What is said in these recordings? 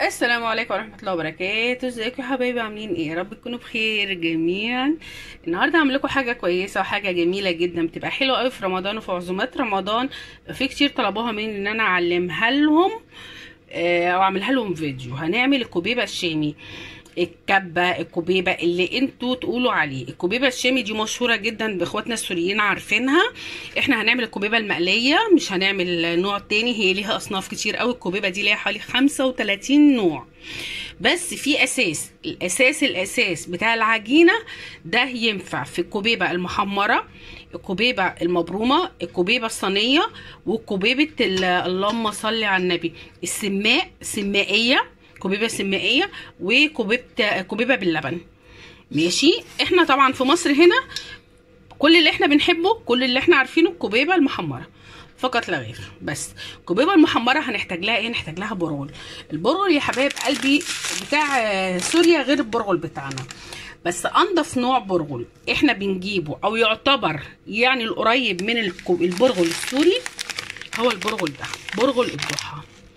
السلام عليكم ورحمة الله وبركاته ازيكم يا حبايبي عاملين ايه يا رب تكونوا بخير جميعا النهارده هعمل لكم حاجة كويسة وحاجة جميلة جدا بتبقى حلوة قوي في رمضان وفي عزومات رمضان في كتير طلبوها مني ان انا اعلمها لهم آه، او اعملها لهم فيديو هنعمل الكوبيبة الشامي الكبة الكوبيبة اللي انتوا تقولوا عليه الكوبيبة الشامي دي مشهورة جدا باخواتنا السوريين عارفينها احنا هنعمل الكوبيبة المقلية مش هنعمل نوع تاني هي ليها اصناف كتير قوي الكوبيبة دي ليها حوالي 35 نوع بس في اساس الاساس الاساس بتاع العجينة ده ينفع في الكوبيبة المحمرة الكوبيبة المبرومة الكوبيبة الصينية وكوبيبة ال- اللهم صل على النبي السماء سمائية كوبيبه سمائيه وكوبيبه كوبيبه باللبن ماشي احنا طبعا في مصر هنا كل اللي احنا بنحبه كل اللي احنا عارفينه الكوبيبه المحمره فقط لا غير بس الكوبيبه المحمره هنحتاج لها ايه نحتاج لها برغل البرغل يا حبايب قلبي بتاع آه، سوريا غير البرغل بتاعنا بس انضف نوع برغل احنا بنجيبه او يعتبر يعني القريب من الكو- البرغل السوري هو البرغل ده برغل الضحى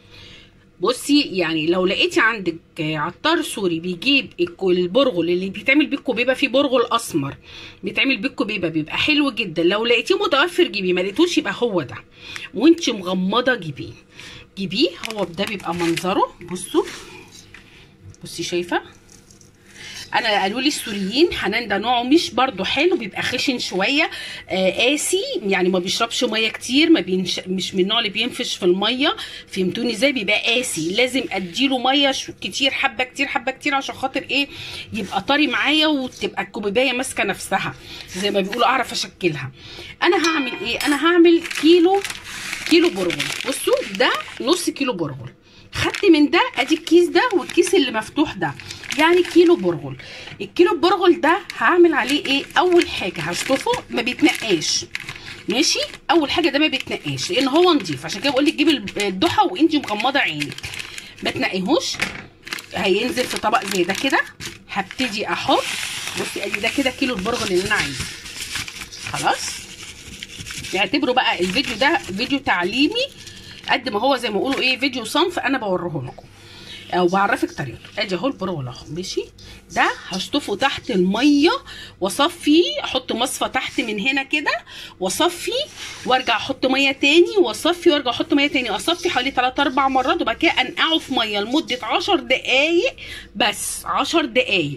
بصي يعني لو لقيتي عندك عطار سوري بيجيب الكو- البرغل اللي بيتعمل بيه الكوبيبه في برغل اسمر بيتعمل بيه الكوبيبه بيبقى حلو جدا لو لقيتيه متوفر جيبيه ما لقيتوش يبقى هو ده وانت مغمضه جيبيه جيبيه هو ده بيبقى منظره بصوا بصي شايفه انا قالوا لي السوريين حنان ده نوعه مش برضو حلو بيبقى خشن شويه آه قاسي يعني ما بيشربش ميه كتير ما بينش مش من النوع اللي بينفش في الميه فهمتوني ازاي بيبقى قاسي لازم اديله ميه ش- كتير حبه كتير حبه كتير عشان خاطر ايه يبقى طري معايا وتبقى الكوبايه ماسكه نفسها زي ما بيقولوا اعرف اشكلها انا هعمل ايه انا هعمل كيلو كيلو برغل بصوا ده نص كيلو برغل خدت من ده ادي الكيس ده والكيس اللي مفتوح ده يعني كيلو برغل الكيلو البرغل ده هعمل عليه ايه اول حاجه هشطفه ما بيتنقاش ماشي اول حاجه ده ما بيتنقاش لان هو نضيف عشان كده بقول لك جيبي الضحى وانت مغمضه عينك ما تنقيهوش هينزل في طبق زي ده كده هبتدي احط بصي ادي ده كده كيلو البرغل اللي انا عايزه خلاص اعتبروا بقى الفيديو ده فيديو تعليمي قد ما هو زي ما بيقولوا ايه فيديو صنف انا بوريه لكم او بعرفك طريقته ادي اهو البرغل اهو ماشي ده هشطفه تحت الميه واصفي احط مصفى تحت من هنا كده واصفي وارجع احط ميه تاني واصفي وارجع احط ميه تاني اصفي حوالي 3 4 مرات وبعد كده انقعه في ميه لمده 10 دقايق بس 10 دقايق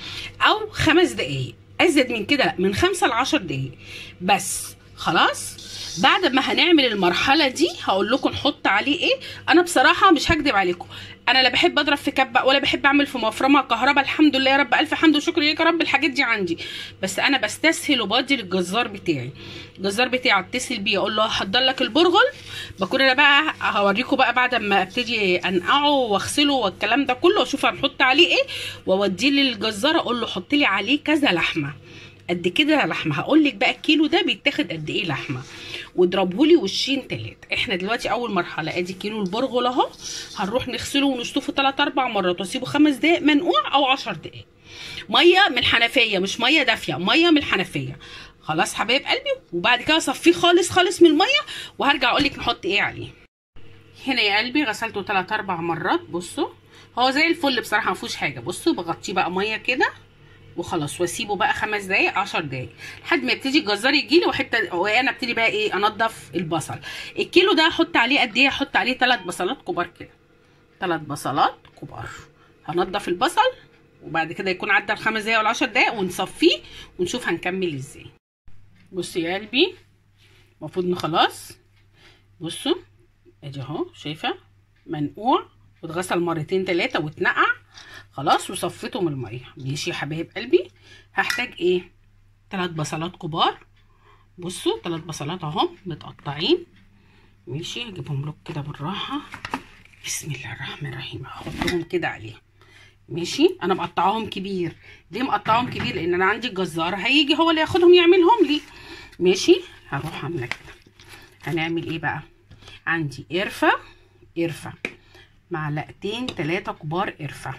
او خمس دقايق ازيد من كده لا من خمسة ل 10 دقايق بس خلاص بعد ما هنعمل المرحله دي هقول لكم نحط عليه ايه انا بصراحه مش هكدب عليكم انا لا بحب اضرب في كبه ولا بحب اعمل في مفرمه كهرباء الحمد لله يا رب الف حمد وشكر ليك يا رب الحاجات دي عندي بس انا بستسهل وبدي للجزار بتاعي الجزار بتاعي اتصل بيه اقول له هحضر لك البرغل بكون انا بقى هوريكم بقى بعد ما ابتدي انقعه واغسله والكلام ده كله واشوف هنحط عليه ايه واوديه للجزار اقول له حط لي عليه كذا لحمه قد كده لحمه هقول لك بقى الكيلو ده بيتاخد قد ايه لحمه واضربه لي وشين تلات احنا دلوقتي اول مرحله ادي كيلو البرغل اهو هنروح نغسله ونشطفه تلات اربع مرات واسيبه خمس دقايق منقوع او عشر دقايق ميه من الحنفيه مش ميه دافيه ميه من الحنفيه خلاص حبايب قلبي وبعد كده اصفيه خالص خالص من الميه وهرجع اقول لك نحط ايه عليه هنا يا قلبي غسلته تلات اربع مرات بصوا هو زي الفل بصراحه ما فيهوش حاجه بصوا بغطيه بقى ميه كده وخلاص واسيبه بقى خمس دقايق عشر دقايق لحد ما يبتدي الجزار يجي لي وحته وانا ابتدي بقى ايه انضف البصل الكيلو ده احط عليه قد ايه احط عليه ثلاث بصلات كبار كده ثلاث بصلات كبار هنضف البصل وبعد كده يكون عدى الخمس دقايق ولا 10 دقايق ونصفيه ونشوف هنكمل ازاي بصي يا قلبي المفروض ان خلاص بصوا ادي اهو شايفه منقوع واتغسل مرتين تلاتة واتنقع خلاص وصفيته من الميه ماشي يا حبايب قلبي هحتاج ايه تلات بصلات كبار بصوا تلات بصلات اهم متقطعين ماشي هجيبهم لك كده بالراحه بسم الله الرحمن الرحيم هحطهم كده عليهم ماشي انا مقطعاهم كبير ليه مقطعاهم كبير لان انا عندي الجزار هيجي هو اللي ياخدهم يعملهم لي ماشي هروح عامله كده هنعمل ايه بقى عندي قرفه قرفه معلقتين تلاتة كبار قرفه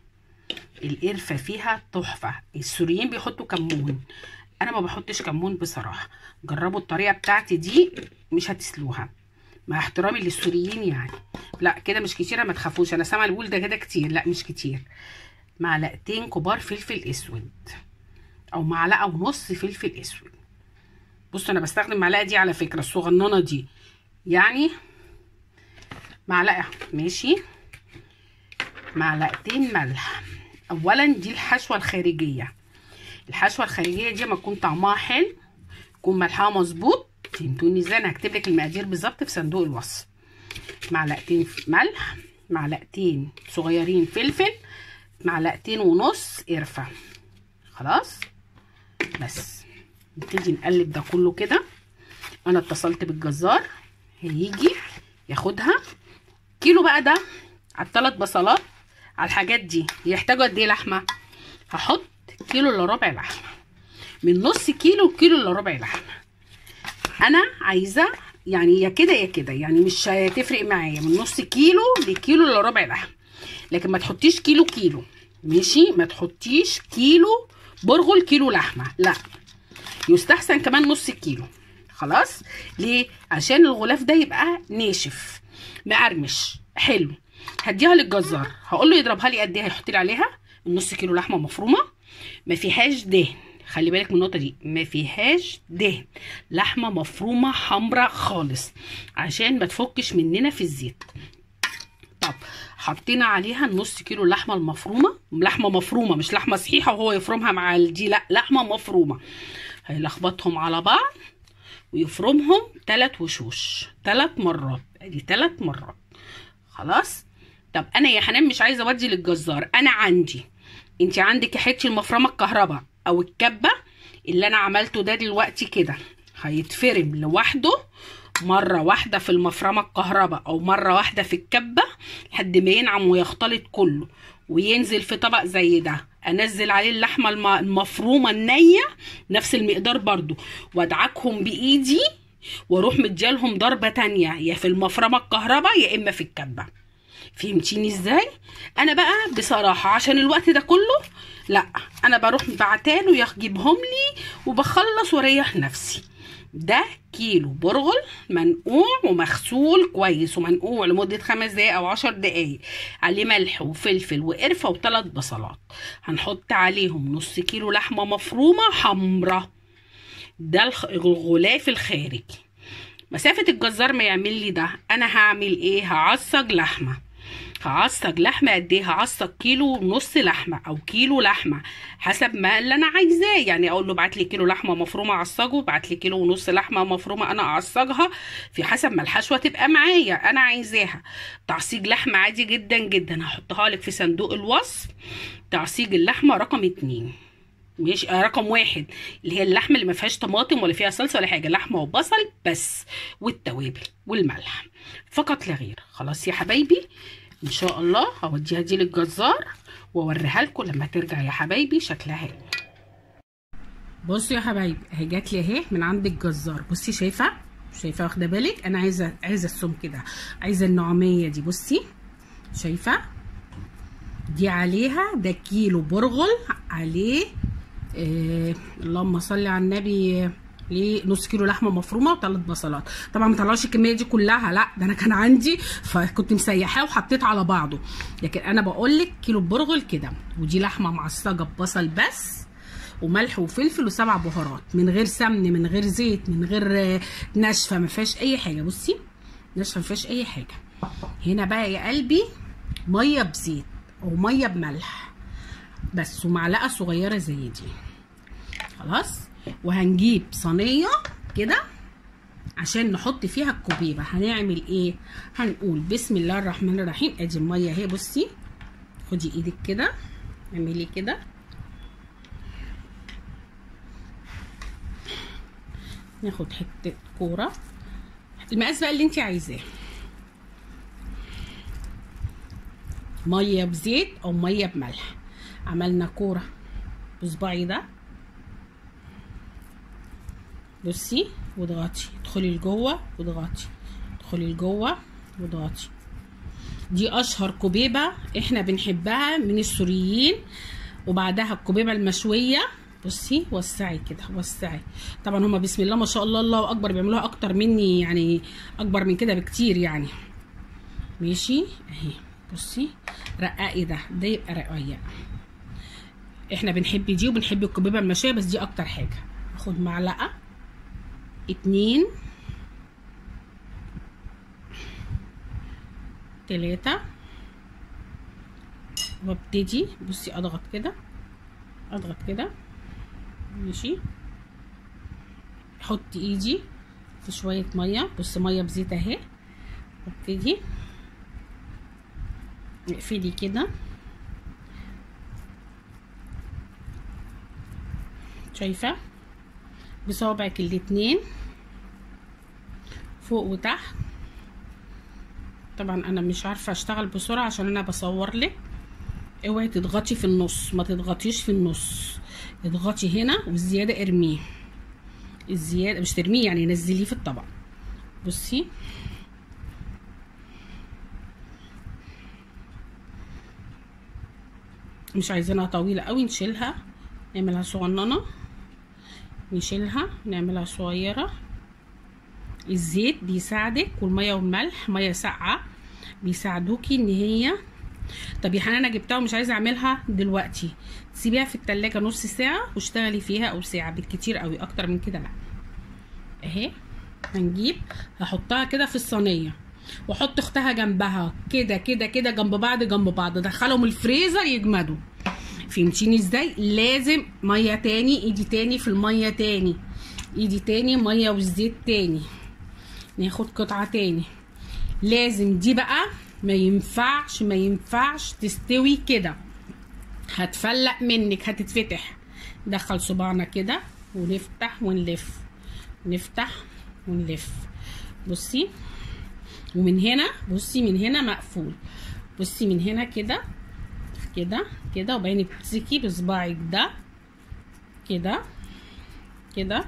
القرفه فيها تحفه السوريين بيحطوا كمون انا ما بحطش كمون بصراحه جربوا الطريقه بتاعتي دي مش هتسلوها مع احترامي للسوريين يعني لا كده مش كتير ما تخافوش انا سامعه البول ده كده كتير لا مش كتير معلقتين كبار فلفل اسود او معلقه ونص فلفل اسود بصوا انا بستخدم المعلقه دي على فكره الصغننه دي يعني معلقه ماشي معلقتين ملح اولا دي الحشوه الخارجيه الحشوه الخارجيه دي ما تكون طعمها حلو يكون ملحها مظبوط فهمتوني ازاي انا هكتب لك المقادير بالظبط في صندوق الوصف معلقتين ملح معلقتين صغيرين فلفل معلقتين ونص قرفه خلاص بس نبتدي نقلب ده كله كده انا اتصلت بالجزار هيجي ياخدها كيلو بقى ده على الثلاث بصلات على الحاجات دي يحتاجوا قد ايه لحمه هحط كيلو الا ربع لحمه من نص كيلو لكيلو الا ربع لحمه انا عايزه يعني يا كده يا كده يعني مش هتفرق معايا من نص كيلو لكيلو الا ربع لحمه لكن ما تحطيش كيلو كيلو ماشي ما تحطيش كيلو برغل كيلو لحمه لا يستحسن كمان نص كيلو خلاص ليه عشان الغلاف ده يبقى ناشف مقرمش حلو هديها للجزار هقول له يضربها لي قد ايه هيحط لي عليها نص كيلو لحمه مفرومه ما فيهاش دهن خلي بالك من النقطه دي ما فيهاش دهن لحمه مفرومه حمراء خالص عشان ما تفكش مننا في الزيت طب حطينا عليها نص كيلو اللحمه المفرومه لحمه مفرومه مش لحمه صحيحه وهو يفرمها مع دي لا لحمه مفرومه هيلخبطهم على بعض ويفرمهم ثلاث وشوش ثلاث مرات ادي ثلاث مرات خلاص طب انا يا حنان مش عايزه اودي للجزار انا عندي انت عندك يا حتي المفرمه الكهرباء او الكبه اللي انا عملته ده دلوقتي كده هيتفرم لوحده مرة واحدة في المفرمة الكهرباء أو مرة واحدة في الكبة لحد ما ينعم ويختلط كله وينزل في طبق زي ده انزل عليه اللحمه المفرومه النيه نفس المقدار برضو وادعكهم بايدي واروح مديالهم ضربه تانية يا في المفرمه الكهرباء يا اما في الكبه فهمتيني ازاي انا بقى بصراحه عشان الوقت ده كله لا انا بروح بعتاله يجيبهم لي وبخلص واريح نفسي ده كيلو برغل منقوع ومغسول كويس ومنقوع لمدة خمس دقايق أو عشر دقايق عليه ملح وفلفل وقرفة وثلاث بصلات هنحط عليهم نص كيلو لحمة مفرومة حمرة ده الغلاف الخارجي مسافة الجزار ما يعمل لي ده أنا هعمل إيه هعصج لحمة هعصج لحمه قد ايه هعصج كيلو ونص لحمه او كيلو لحمه حسب ما اللي انا عايزاه يعني اقول له ابعت لي كيلو لحمه مفرومه اعصجه ابعت لي كيلو ونص لحمه مفرومه انا اعصجها في حسب ما الحشوه تبقى معايا انا عايزاها تعصيج لحمه عادي جدا جدا هحطها لك في صندوق الوصف تعصيج اللحمه رقم اتنين مش رقم واحد اللي هي اللحمه اللي ما فيهاش طماطم ولا فيها صلصه ولا حاجه لحمه وبصل بس والتوابل والملح فقط لا غير خلاص يا حبايبي ان شاء الله هوديها دي للجزار واوريها لكم لما ترجع يا حبايبي شكلها ايه بصوا يا حبايبي اهي جات لي اهي من عند الجزار بصي شايفه شايفه واخده بالك انا عايزه عايزه السمك ده عايزه النعوميه دي بصي شايفه دي عليها ده كيلو برغل عليه آه اللهم صل على النبي ليه نص كيلو لحمه مفرومه وثلاث بصلات طبعا ما طلعش الكميه دي كلها لا ده انا كان عندي فكنت مسيحاه وحطيت على بعضه لكن انا بقول لك كيلو برغل كده ودي لحمه معصجه ببصل بس وملح وفلفل وسبع بهارات من غير سمن من غير زيت من غير ناشفه ما فيهاش اي حاجه بصي ناشفه ما فيهاش اي حاجه هنا بقى يا قلبي ميه بزيت او ميه بملح بس ومعلقه صغيره زي دي خلاص وهنجيب صينيه كده عشان نحط فيها الكوبيبه هنعمل ايه هنقول بسم الله الرحمن الرحيم ادي الميه اهي بصي خدي ايدك كده اعملي كده ناخد حته كوره المقاس بقى اللي انت عايزاه ميه بزيت او ميه بملح عملنا كوره بصباعي ده بصي واضغطي ادخلي لجوه واضغطي ادخلي لجوه واضغطي دي اشهر كوبيبه احنا بنحبها من السوريين وبعدها الكوبيبه المشويه بصي وسعي كده وسعي طبعا هما بسم الله ما شاء الله الله اكبر بيعملوها اكتر مني يعني اكبر من كده بكتير يعني ماشي اهي بصي رققي ده ده يبقى رقيق احنا بنحب دي وبنحب الكبيبه المشويه بس دي اكتر حاجه اخد معلقه اتنين تلاتة وابتدي بصي اضغط كده اضغط كده ماشي احط ايدي في شويه ميه بص ميه بزيت اهي وابتدي اقفلي كده شايفه بصوابعك الاتنين فوق وتحت طبعا انا مش عارفه اشتغل بسرعه عشان انا بصور لك اوعي تضغطي في النص ما تضغطيش في النص اضغطي هنا والزياده ارميه الزياده مش ترميه يعني نزليه في الطبق بصي مش عايزينها طويله قوي نشيلها نعملها صغننه نشيلها نعملها صغيره الزيت بيساعدك والميه والملح ميه ساقعه بيساعدوكي ان هي طب يا حنان انا جبتها ومش عايزه اعملها دلوقتي سيبيها في التلاجة نص ساعه واشتغلي فيها او ساعه بالكتير قوي اكتر من كده لا اهي هنجيب هحطها كده في الصينيه واحط اختها جنبها كده كده كده جنب بعض جنب بعض ادخلهم الفريزر يجمدوا فهمتيني ازاي لازم ميه تاني ايدي تاني في الميه تاني ايدي تاني ميه والزيت تاني ناخد قطعه تاني لازم دي بقى ما ينفعش ما ينفعش تستوي كده هتفلق منك هتتفتح ندخل صباعنا كده ونفتح ونلف نفتح ونلف بصي ومن هنا بصي من هنا مقفول بصي من هنا كده كده كده وبعدين تمسكي بصباعك ده كده كده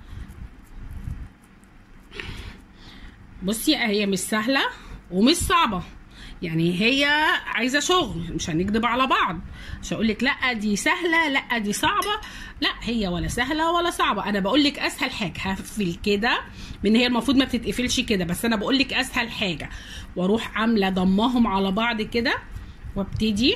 بصي هي مش سهله ومش صعبه يعني هي عايزه شغل مش هنكدب على بعض مش هقول لك لا دي سهله لا دي صعبه لا هي ولا سهله ولا صعبه انا بقول لك اسهل حاجه هقفل كده من هي المفروض ما بتتقفلش كده بس انا بقول لك اسهل حاجه واروح عامله ضماهم على بعض كده وابتدي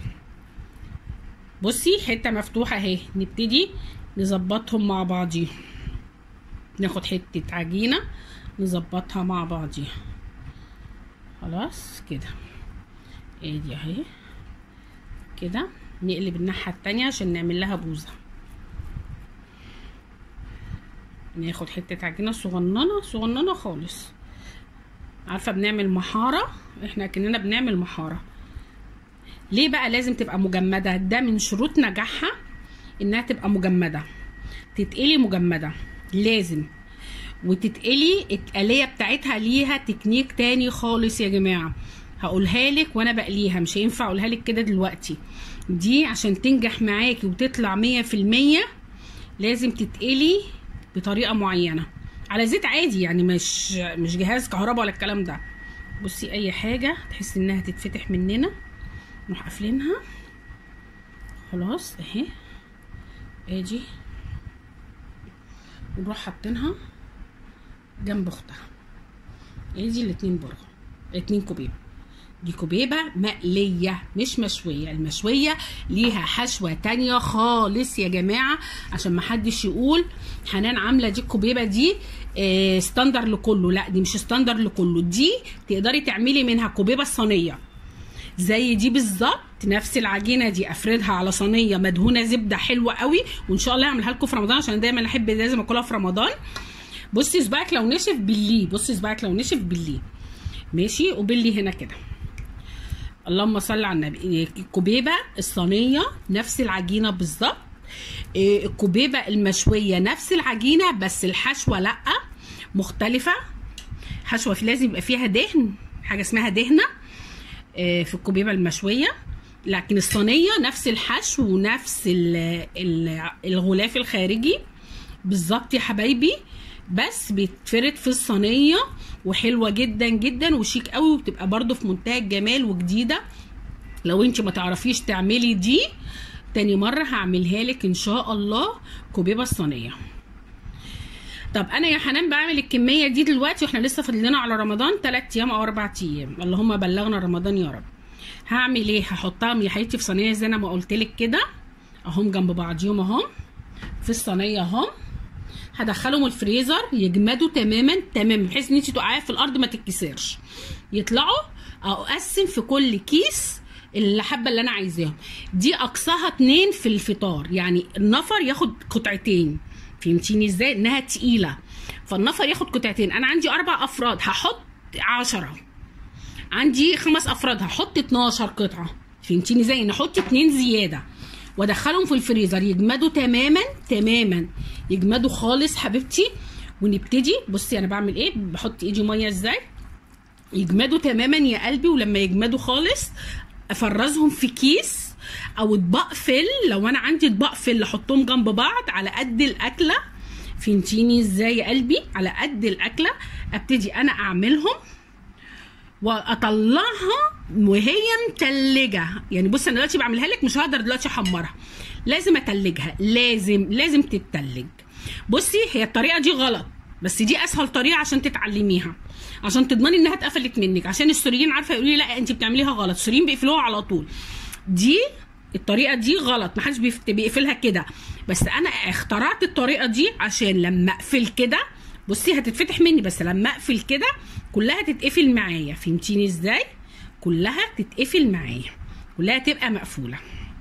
بصي حته مفتوحه اهي نبتدي نظبطهم مع بعضيهم ناخد حته عجينه نظبطها مع بعضيها خلاص كده ادي اهي كده نقلب الناحيه التانية عشان نعمل لها بوزه ناخد حته عجينه صغننه صغننه خالص عارفه بنعمل محاره احنا كاننا بنعمل محاره ليه بقى لازم تبقى مجمده ده من شروط نجاحها انها تبقى مجمده تتقلي مجمده لازم وتتقلي التقليه بتاعتها ليها تكنيك تاني خالص يا جماعه هقولها لك وانا بقليها مش هينفع اقولها لك كده دلوقتي دي عشان تنجح معاكي وتطلع مية في المية لازم تتقلي بطريقه معينه على زيت عادي يعني مش مش جهاز كهرباء ولا الكلام ده بصي اي حاجه تحس انها تتفتح مننا نروح قافلينها خلاص اهي ادي ونروح حاطينها جنب اختها ادي الاتنين برغل اتنين كوبيبه دي كوبيبه مقليه مش مشويه المشويه ليها حشوه تانية خالص يا جماعه عشان محدش يقول حنان عامله دي الكوبيبه دي اه ستاندر لكله لا دي مش ستاندر لكله دي تقدري تعملي منها كوبيبه صينيه زي دي بالظبط نفس العجينه دي افردها على صينيه مدهونه زبده حلوه قوي وان شاء الله هعملها لكم في رمضان عشان دايما احب لازم اكلها في رمضان بصي صباعك لو نشف بليه بصي صباعك لو نشف بليه ماشي وبلي هنا كده اللهم صل على النبي الكوبيبه الصينيه نفس العجينه بالظبط الكوبيبه المشويه نفس العجينه بس الحشوه لا مختلفه حشوه لازم يبقى فيها دهن حاجه اسمها دهنه في الكوبيبه المشويه لكن الصينيه نفس الحشو ونفس الغلاف الخارجي بالظبط يا حبايبي بس بيتفرد في الصينيه وحلوه جدا جدا وشيك قوي وبتبقى برده في منتهى الجمال وجديده لو انت ما تعرفيش تعملي دي تاني مره هعملها لك ان شاء الله كوبيبه الصينيه طب انا يا حنان بعمل الكميه دي دلوقتي واحنا لسه فاضلنا على رمضان 3 ايام او 4 ايام اللهم بلغنا رمضان يا رب هعمل ايه هحطهم يا حبيبتي في صينيه زي ما قلت لك كده اهم جنب بعضيهم اهم في الصينيه اهم هدخلهم الفريزر يجمدوا تماما تماما بحيث ان انت تقعيها في الارض ما تتكسرش يطلعوا اقسم في كل كيس الحبه اللي انا عايزاهم دي اقصاها اتنين في الفطار يعني النفر ياخد قطعتين فهمتيني ازاي انها تقيله فالنفر ياخد قطعتين انا عندي اربع افراد هحط عشرة عندي خمس افراد هحط 12 قطعه فهمتيني ازاي نحط اتنين زياده وادخلهم في الفريزر يجمدوا تماما تماما يجمدوا خالص حبيبتي ونبتدي بصي انا بعمل ايه بحط ايدي ميه ازاي يجمدوا تماما يا قلبي ولما يجمدوا خالص افرزهم في كيس او اطباق فل لو انا عندي اطباق فل احطهم جنب بعض على قد الاكله فهمتيني ازاي يا قلبي على قد الاكله ابتدي انا اعملهم واطلعها وهي متلجه يعني بص انا دلوقتي بعملها لك مش هقدر دلوقتي احمرها لازم اتلجها لازم لازم تتلج بصي هي الطريقه دي غلط بس دي اسهل طريقه عشان تتعلميها عشان تضمني انها اتقفلت منك عشان السوريين عارفه يقولوا لي لا انت بتعمليها غلط السوريين بيقفلوها على طول دي الطريقه دي غلط محدش بيفت- بيقفلها كده بس انا اخترعت الطريقه دي عشان لما اقفل كده بصي هتتفتح مني بس لما اقفل كده كلها تتقفل معايا فهمتيني ازاي كلها تتقفل معايا كلها تبقى مقفوله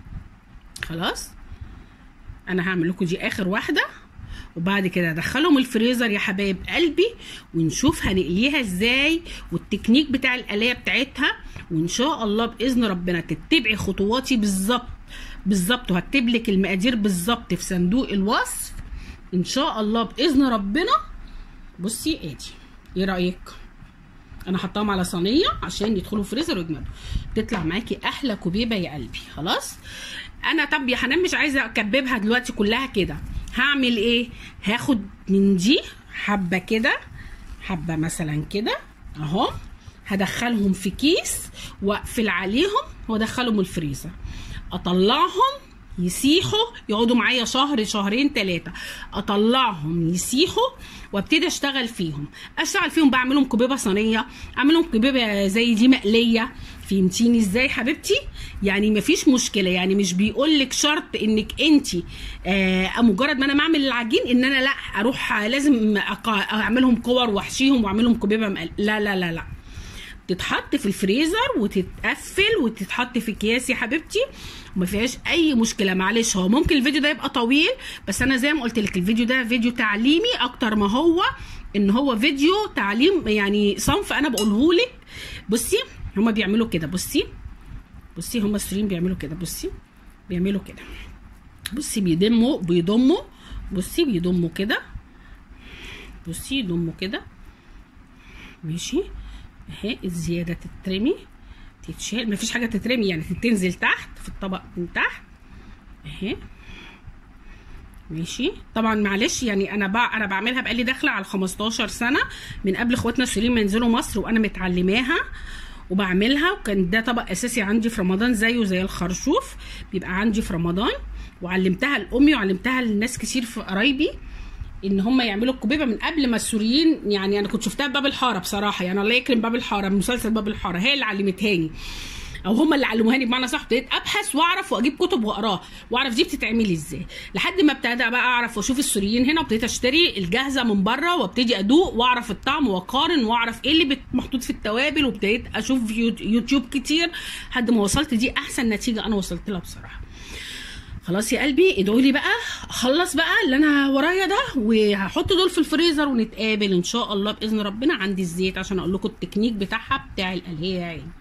خلاص انا هعمل لكم دي اخر واحده وبعد كده ادخلهم الفريزر يا حبايب قلبي ونشوف هنقليها ازاي والتكنيك بتاع القلايه بتاعتها وان شاء الله باذن ربنا تتبعي خطواتي بالظبط بالظبط وهكتب لك المقادير بالظبط في صندوق الوصف ان شاء الله باذن ربنا بصي ادي ايه رايك انا حطاهم على صينيه عشان يدخلوا فريزر ويجمدوا تطلع معاكي احلى كوبيبه يا قلبي خلاص انا طب يا حنان مش عايزه اكببها دلوقتي كلها كده هعمل ايه هاخد من دي حبه كده حبه مثلا كده اهو هدخلهم في كيس واقفل عليهم وادخلهم الفريزر اطلعهم يسيحوا يقعدوا معايا شهر شهرين ثلاثة اطلعهم يسيحوا وابتدي اشتغل فيهم اشتغل فيهم بعملهم كبيبه صينيه اعملهم كبيبه زي دي مقليه فهمتيني ازاي حبيبتي يعني مفيش مشكله يعني مش بيقول لك شرط انك انت آه مجرد ما انا بعمل العجين ان انا لا اروح لازم أقا- اعملهم كور واحشيهم واعملهم كبيبه مقل... لا لا لا لا تتحط في الفريزر وتتقفل وتتحط في اكياس يا حبيبتي وما فيهاش اي مشكله معلش هو ممكن الفيديو ده يبقى طويل بس انا زي ما قلت لك الفيديو ده فيديو تعليمي اكتر ما هو ان هو فيديو تعليم يعني صنف انا بقوله لك بصي هما بيعملوا كده بصي بصي هما السوريين بيعملوا كده بصي بيعملوا كده بصي بيضموا بيضموا بصي بيضموا كده بصي يضموا كده ماشي اهي الزياده تترمي تتشال مفيش حاجه تترمي يعني تنزل تحت في الطبق من تحت اهي ماشي طبعا معلش يعني انا بع... انا بعملها بقالي داخله على 15 سنه من قبل اخواتنا السوريين ما ينزلوا مصر وانا متعلماها وبعملها وكان ده طبق اساسي عندي في رمضان زيه زي الخرشوف بيبقى عندي في رمضان وعلمتها لامي وعلمتها لناس كتير في قرايبي ان هم يعملوا الكبيبه من قبل ما السوريين يعني انا كنت شفتها في باب الحاره بصراحه يعني الله يكرم باب الحاره مسلسل باب الحاره هي اللي علمتهاني او هم اللي علموهاني بمعنى صح ابتديت ابحث واعرف واجيب كتب واقراها واعرف دي بتتعمل ازاي لحد ما ابتدى بقى اعرف واشوف السوريين هنا وابتديت اشتري الجاهزه من بره وابتدي ادوق واعرف الطعم واقارن واعرف ايه اللي بت- محطوط في التوابل وابتديت اشوف يو- يوتيوب كتير لحد ما وصلت دي احسن نتيجه انا وصلت لها بصراحه خلاص يا قلبي ادعوا لي بقى اخلص بقى اللي انا ورايا ده وهحط دول في الفريزر ونتقابل ان شاء الله باذن ربنا عندي الزيت عشان اقول لكم التكنيك بتاعها بتاع القليه يا عيني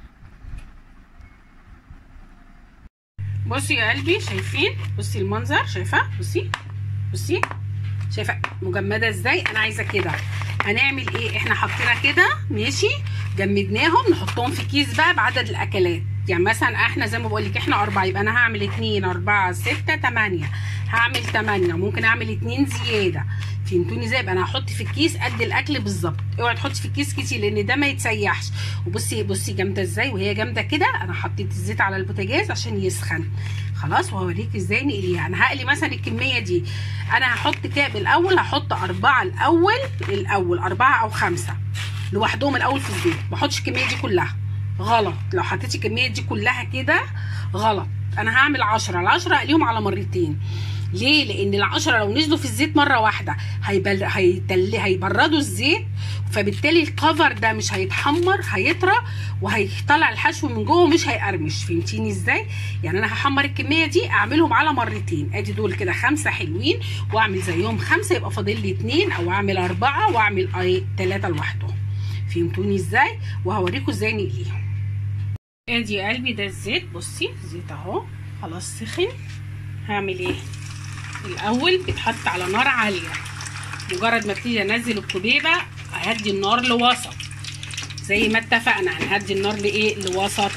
بصي يا قلبي شايفين بصي المنظر شايفه بصي بصي شايفه مجمده ازاي انا عايزه كده هنعمل ايه احنا حطينا كده ماشي جمدناهم نحطهم في كيس بقى بعدد الاكلات يعني مثلا احنا زي ما بقول لك احنا اربعه يبقى انا هعمل اتنين اربعه سته تمانيه هعمل تمانيه ممكن اعمل اتنين زياده فهمتوني ازاي يبقى انا هحط في الكيس قد الاكل بالظبط اوعي تحطي في الكيس كتير لان ده ما يتسيحش وبصي بصي جامده ازاي وهي جامده كده انا حطيت الزيت على البوتاجاز عشان يسخن خلاص وهوريك ازاي نقليها انا هقلي مثلا الكميه دي انا هحط كام الاول هحط اربعه الاول الاول اربعه او خمسه لوحدهم الاول في الزيت ما احطش الكميه دي كلها غلط لو حطيتي الكميه دي كلها كده غلط انا هعمل 10 ال10 اقليهم على مرتين ليه لان العشرة لو نزلوا في الزيت مره واحده هيبل... هيتل... هيبردوا الزيت فبالتالي الكفر ده مش هيتحمر هيطرى وهيطلع الحشو من جوه ومش هيقرمش فهمتيني ازاي يعني انا هحمر الكميه دي اعملهم على مرتين ادي دول كده خمسه حلوين واعمل زيهم خمسه يبقى فاضل لي اتنين او اعمل اربعه واعمل اي تلاته لوحدهم فهمتوني ازاي وهوريكم ازاي نقليهم ادي يا قلبي ده الزيت بصي الزيت اهو خلاص سخن هعمل ايه الاول بيتحط على نار عاليه مجرد ما ابتدي انزل الكبيبه هدي النار لوسط زي ما اتفقنا هنهدي النار لايه لوسط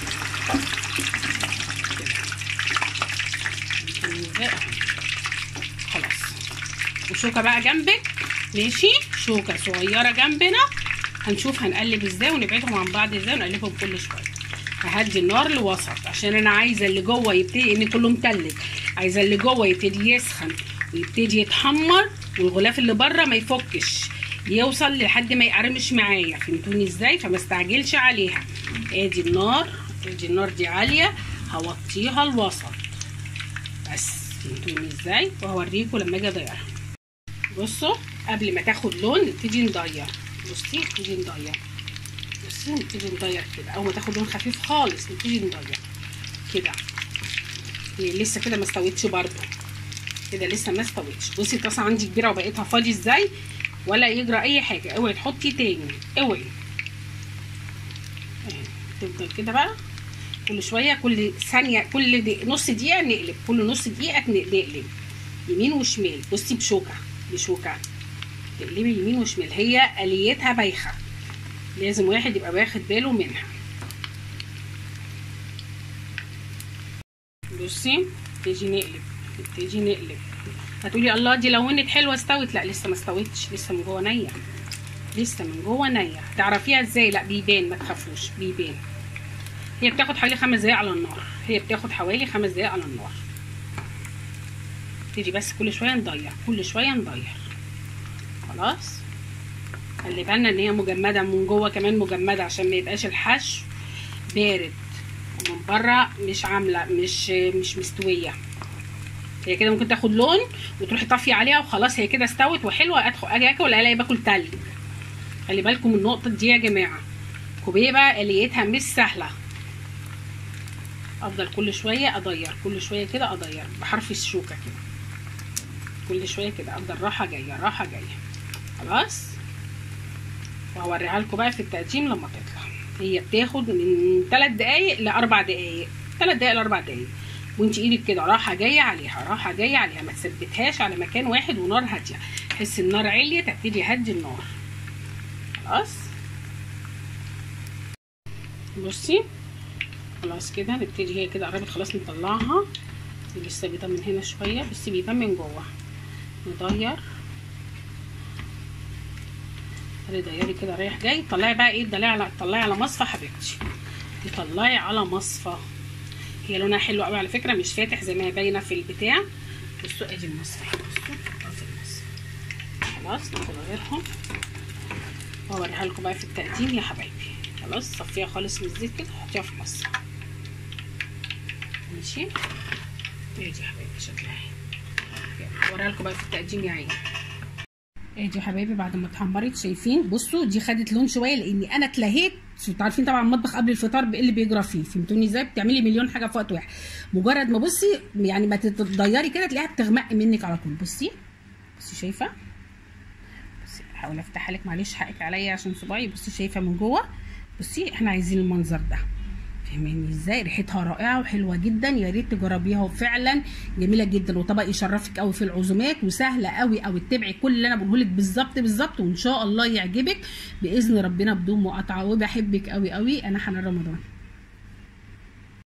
خلاص وشوكه بقى جنبك ماشي شوكه صغيره جنبنا هنشوف هنقلب ازاي ونبعدهم عن بعض ازاي ونقلبهم كل شويه ههدي النار لوسط عشان انا عايزه اللي جوه يبتدي ان كله متلج عايزه اللي جوه يبتدي يسخن ويبتدي يتحمر والغلاف اللي بره ما يفكش يوصل لحد ما يقرمش معايا فهمتوني ازاي فما استعجلش عليها ادي النار ادي النار دي عاليه هوطيها الوسط بس فهمتوني ازاي وهوريكم لما اجي اضيعها بصوا قبل ما تاخد لون نبتدي نضيع بصي نبتدي نضيع بصي نبتدي نضيع كده اول ما تاخد لون خفيف خالص نبتدي نضيع كده هي لسه كده ما استوتش برضو كده لسه ما استوتش بصي الطاسه عندي كبيره وبقيتها فاضي ازاي ولا يجرى اي حاجه اوعي تحطي تاني اوعي تفضل كده بقى كل شويه كل ثانيه كل دي نص دقيقه نقلب كل نص دقيقه نقلب يمين وشمال بصي بشوكه بشوكه تقلبي يمين وشمال هي اليتها بايخه لازم واحد يبقى واخد باله منها بصي تيجي نقلب تيجي نقلب هتقولي الله دي لونت حلوه استوت لا لسه ما استوتش لسه من جوه نيه لسه من جوه نيه تعرفيها ازاي لا بيبان ما تخافوش بيبان هي بتاخد حوالي خمس دقايق على النار هي بتاخد حوالي خمس دقايق على النار تيجي بس كل شويه نضيع كل شويه نضيع خلاص خلي بالنا ان هي مجمده من جوه كمان مجمده عشان ما يبقاش الحشو بارد ومن بره مش عامله مش مش مستويه هي كده ممكن تاخد لون وتروحي طافيه عليها وخلاص هي كده استوت وحلوه ادخل اجي اكل الاقي باكل تلج خلي بالكم من النقطه دي يا جماعه كوبيبه اليتها مش سهله افضل كل شويه اضير كل شويه كده اضير بحرف الشوكه كده كل شويه كده افضل راحه جايه راحه جايه خلاص وهوريها لكم بقى في التقديم لما تطلع هي بتاخد من 3 دقايق ل 4 دقايق 3 دقايق ل 4 دقايق وانت ايدك كده راحه جايه عليها راحه جايه عليها ما تثبتهاش على مكان واحد ونار هاديه تحس النار عليت تبتدي هدي النار خلاص بصي خلاص كده نبتدي هي كده قربت خلاص نطلعها لسه بيبان من هنا شويه بس بيبان من جوه نضير دايري كده رايح جاي طلعي بقى ايه طلعي على طلعي على مصفى حبيبتي طلعي على مصفى هي لونها حلو قوي على فكره مش فاتح زي ما هي باينه في البتاع بصوا ادي المصفى بصوا ادي المصفى خلاص ناخد غيرهم واوريها لكم بقى في التقديم يا حبايبي خلاص صفيها خالص من الزيت كده حطيها في مصفى ماشي ادي يا حبايبي شكلها اوريها لكم بقى في التقديم يا عيني ادي يا حبايبي بعد ما اتحمرت شايفين بصوا دي خدت لون شويه لاني انا اتلهيت انتوا عارفين طبعا المطبخ قبل الفطار ايه اللي بيجرى فيه فهمتوني ازاي بتعملي مليون حاجه في وقت واحد مجرد ما بصي يعني ما تتضيري كده تلاقيها بتغمق منك على طول بصي بصي شايفه بصي هحاول افتحها لك معلش حقك عليا عشان صباعي بصي شايفه من جوه بصي احنا عايزين المنظر ده فاهماني ازاي ريحتها رائعه وحلوه جدا يا ريت تجربيها وفعلا جميله جدا وطبق يشرفك قوي في العزومات وسهله قوي قوي تتبعي كل اللي انا بقوله لك بالظبط بالظبط وان شاء الله يعجبك باذن ربنا بدون مقاطعه وبحبك قوي قوي انا حنان رمضان